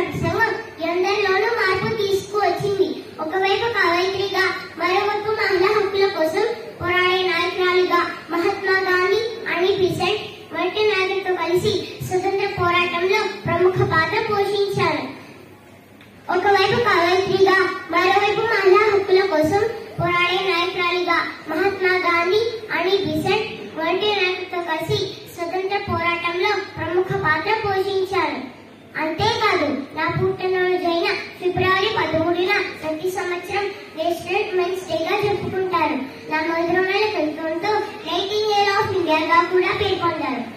ప్రసంగం ఎందరిలోనూ మార్పు తీసుకువచ్చింది ఒకవైపు కవయిత్రిగా మరోవైపు మహిళా హక్కుల కోసం పోరాడే నాయకురాలుగా మహాత్మా గాంధీ అని బిసెంట్ వంటి నాయకులతో కలిసి స్వతంత్ర పోరాటంలో ప్రముఖ పాత్ర పోషించారు ఒకవైపు కవయిత్రిగా మరోవైపు మహిళా హక్కుల కోసం పోరాడే నాయకురాలిగా మహాత్మా గాంధీ అని బిసెంట్ వంటి నాయకులతో కలిసి స్వతంత్ర పోరాటంలో ప్రముఖ పాత్ర పోషించారు అంతేకాదు నా పుట్టినరోజైన ఫిబ్రవరి పదమూడున ప్రతి సంవత్సరం నేషనల్ మెన్స్ డేగా జరుపుకుంటారు నా మధురమైన కవిత్వంతో నైటింగేల్ ఆఫ్ ఇండియాగా కూడా పేర్కొంటారు